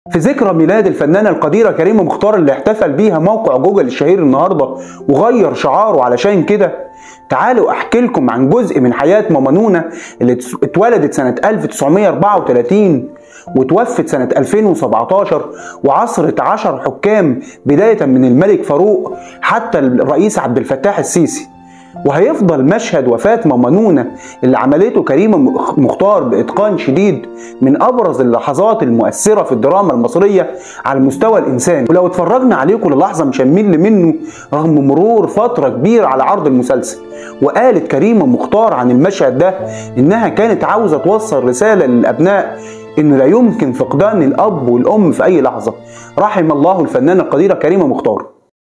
في ذكرى ميلاد الفنانة القديرة كريمة مختار اللي احتفل بيها موقع جوجل الشهير النهاردة وغير شعاره علشان كده تعالوا احكي لكم عن جزء من حياة ماما نونا اللي اتولدت سنة 1934 وتوفت سنة 2017 وعصرت عشر حكام بداية من الملك فاروق حتى الرئيس عبد الفتاح السيسي وهيفضل مشهد وفاة ماما نونا اللي عملته كريمة مختار بإتقان شديد من أبرز اللحظات المؤثرة في الدراما المصرية على المستوى الإنساني ولو اتفرجنا عليكم للحظة مش هنمل منه رغم مرور فترة كبيرة على عرض المسلسل وقالت كريمة مختار عن المشهد ده إنها كانت عاوزة توصل رسالة للأبناء إنه لا يمكن فقدان الأب والأم في أي لحظة رحم الله الفنانة القديرة كريمة مختار